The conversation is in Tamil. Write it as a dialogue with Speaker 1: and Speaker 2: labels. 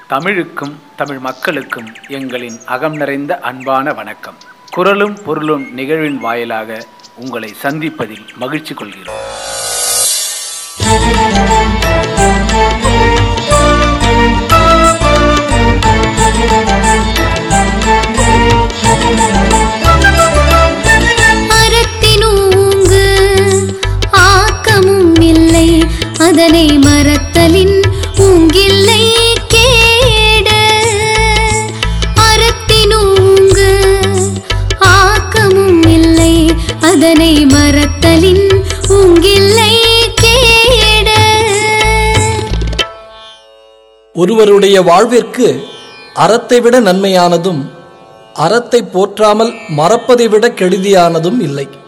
Speaker 1: தமிழுக்கும் தமிழ் மக்களுக்கும் எங்களின் அகம் நிறைந்த அன்பான வணக்கம் குரலும் பொருளும் நிகழ்வின் வாயிலாக உங்களை சந்திப்பதில் மகிழ்ச்சி கொள்கிறோம்
Speaker 2: மரத்தினூங்கு ஆக்கமும் இல்லை அதனை மறத்தலின் ஊங்கில்லை கேடு அறத்தினூங்கு ஆக்கமும் இல்லை அதனை மறத்தலின் ஊங்கில்லை கேடு
Speaker 3: ஒருவருடைய வாழ்விற்கு அறத்தை விட நன்மையானதும் அறத்தை போற்றாமல் மறப்பதை விட கெடுதியானதும் இல்லை